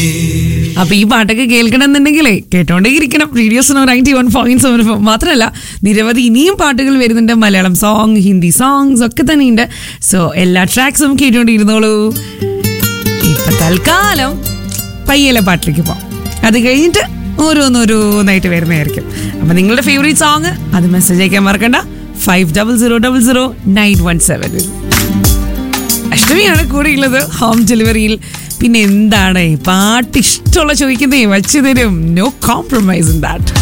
അപ്പൊ ഈ പാട്ടൊക്കെ കേൾക്കണം എന്നുണ്ടെങ്കിലേ കേട്ടോണ്ടേയിരിക്കണം radios ninety one point seven മാത്രമല്ല നിരവധി ഇനിയും പാട്ടുകൾ വരുന്നുണ്ട് മലയാളം സോങ് ഹിന്ദി സോങ്സ് ഒക്കെ തന്നെ ഉണ്ട് സോ എല്ലാ ട്രാക്സും കേട്ടോണ്ടിരുന്നോളൂ ഇപ്പൊ തൽക്കാലം പയ്യലെ പാട്ടിലേക്ക് പോവാം അത് കഴിഞ്ഞിട്ട് ഓരോന്നോരോന്നായിട്ട് വരുന്നതായിരിക്കും അപ്പൊ നിങ്ങളുടെ ഫേവറേറ്റ് സോങ് അത് മെസ്സേജ് അയക്കാൻ മറക്കണ്ട five double zero double zero nine one സെവനിൽ അഷ്ടമിയാണ് കൂടെയുള്ളത് ഹോം ഡെലിവറിയിൽ പിന്നെ എന്താണ് പാട്ട് ഇഷ്ടമുള്ള ചോദിക്കുന്നേ വച്ചു തരും നോ കോംപ്രമൈസ് ഇൻ ദാറ്റ്